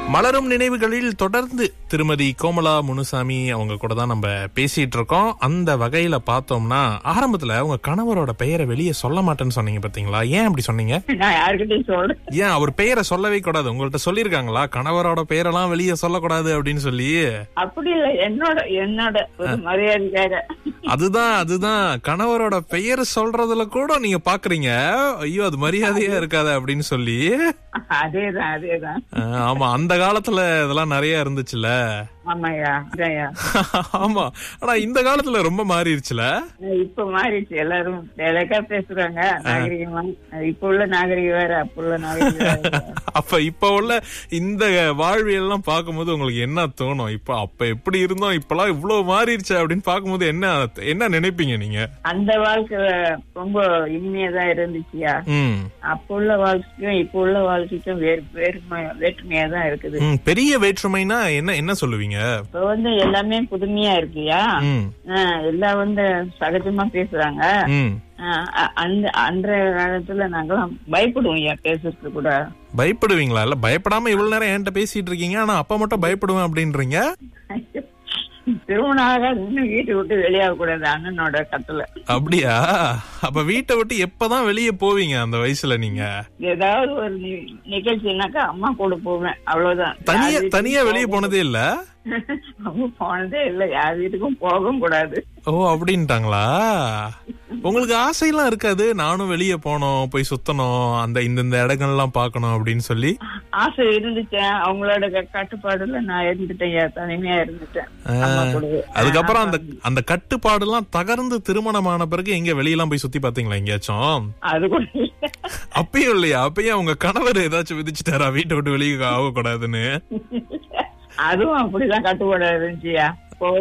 மலரும் நினைவுகளில் தொடர்ந்து திருமதி கோமலா முனுசாமி அவங்க கூட தான் நம்ம பேசிட்டு இருக்கோம் அந்த வகையில பார்த்தோம்னா ஆரம்பத்துல உங்க கணவரோட பெயரை வெளியே சொல்ல மாட்டேன்னு சொன்னீங்க பாத்தீங்களா ஏன் அப்படி சொன்னீங்க நான் யாருக்கிட்டையும் சொல்றேன் ஏன் அவர் பெயரை சொல்லவே கூடாது உங்கள்ட்ட சொல்லிருக்காங்களா கணவரோட பெயரெல்லாம் வெளியே சொல்லக்கூடாது அப்படின்னு சொல்லி அப்படி இல்ல என்னோட என்னோட ஒரு மரியாதைக்காக அதுதான் அதுதான் கணவரோட பெயர் சொல்றதுல கூட நீங்க பாக்குறீங்க ஐயோ அது மரியாதையா இருக்காது அப்படின்னு சொல்லி அதேதான் அதேதான் அஹ், ஆமா அந்த காலத்துல இதெல்லாம் நிறைய இருந்துச்சுல ஆமாய்யா அதான்யா ஆமா ஆனா இந்த காலத்துல ரொம்ப மாறிடுச்சுல இப்ப மாறிடுச்சு எல்லாரும் வேலைக்கா பேசுறாங்க நாகரிகமா இப்ப உள்ள நாகரிகம் வேற அப்ப உள்ள நாகரிகம் வேற. அப்ப இப்ப உள்ள இந்த வாழ்வியல் எல்லாம் பார்க்கும்போது உங்களுக்கு என்ன தோணும் இப்ப அப்ப எப்படி இருந்தோம் இப்பெல்லாம் இவ்வளவு மாறிடுச்சு அப்படின்னு பார்க்கும்போது என்ன என்ன நினைப்பீங்க நீங்க அந்த வாழ்க்கை ரொம்ப இனிமையா தான் இருந்துச்சுயா ம் அப்ப உள்ள வாழ்க்கைக்கும் இப்ப உள்ள வாழ்க்கைக்கும் வேறு வேறுமை வேற்றுமையா தான் இருக்குது ம், பெரிய வேற்றுமைனா என்ன என்ன சொல்லுவீங்க இப்ப வந்து எல்லாமே புதுமையா இருக்குயா ம் ஆஹ் எல்லாம் வந்து சகஜமா பேசுறாங்க ம் ஆஹ் அ- அந்த அன்றைய காலத்துல நாங்கெல்லாம் பயப்படுவோம் ஐயா பேசுறது கூட பயப்படுவீங்களா இல்ல பயப்படாம இவ்வளவு நேரம் என்கிட்ட பேசிட்டு இருக்கீங்க ஆனா அப்ப மட்டும் பயப்படுவேன் அப்படின்றீங்க திருமணம் ஆகாது இன்னும் வீட்டை விட்டு வெளியாக கூடாது அண்ணனோட கத்துல அப்படியா அப்ப வீட்டை விட்டு எப்பதான் வெளியே போவீங்க அந்த வயசுல நீங்க ஏதாவது ஒரு நி- நிகழ்ச்சினாக்கா அம்மா கூட போவேன் அவ்வளவுதான் தனியா யார் வீட்டுக்கும் தனியா வெளியே போனதே இல்ல அம்மா போனதே இல்ல யார் வீட்டுக்கும் போகவும் கூடாது ஓ அப்படின்ட்டாங்களா உங்களுக்கு ஆசையெல்லாம் இருக்காது நானும் வெளியே போனோம் போய் சுத்தணும் அந்த இந்த இந்த இடங்கள்லாம் பார்க்கணும் அப்படின்னு சொல்லி ஆசை இருந்துச்சேன் அவங்களோட க- கட்டுப்பாடுல நான் இருந்துட்டேன் ஐயா, தனிமையா இருந்துட்டேன் அம்மா கூடவே. அதுக்கப்புறம் அந்த அந்த கட்டுப்பாடு எல்லாம் தகர்ந்து திருமணமான பிறகு எங்க வெளியெல்லாம் போய் சுத்தி பாத்தீங்களா எங்கேயாச்சும் அது கூட இல்ல. அப்பயும் இல்லையா அப்பயும் உங்க கணவர் ஏதாச்சும் விதிச்சுட்டாரா வீட்டை விட்டு வெளியே ஆக கூடாதுன்னு அதுவும் அப்படிதான் கட்டுப்பாடு இருந்துச்சுயா